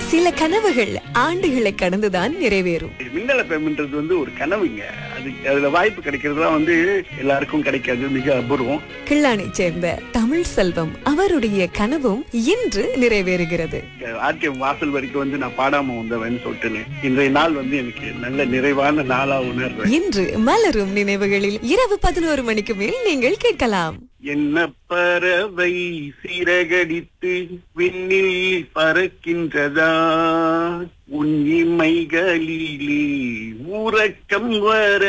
சில கனவுகள் ஆண்டுகளை கடந்துதான் நிறைவேறும் மின்னல பெம்ன்றது வந்து ஒரு கனவுங்க அதுக்கு அதுல வாய்ப்பு கிடைக்கிறதுலாம் வந்து எல்லாருக்கும் கிடைக்காது மிக அபூர்வம் கிள்ளானை சேர்ந்த தமிழ் செல்வம் அவருடைய கனவும் இன்று நிறைவேறுகிறது ஆர்டிஎம் வாசல் வரைக்கும் வந்து நான் பாடாம வந்தவன் சொல்லிட்டு இன்றைய நாள் வந்து எனக்கு நல்ல நிறைவான நாளா உணர்றேன் இன்று மலரும் நினைவுகளில் இரவு பதினோரு மணிக்கு மேல் நீங்கள் கேட்கலாம் என்ன பறவை சிறகடித்து விண்ணில் பறக்கின்றதா உன் இமைகளிலே உறக்கம் வர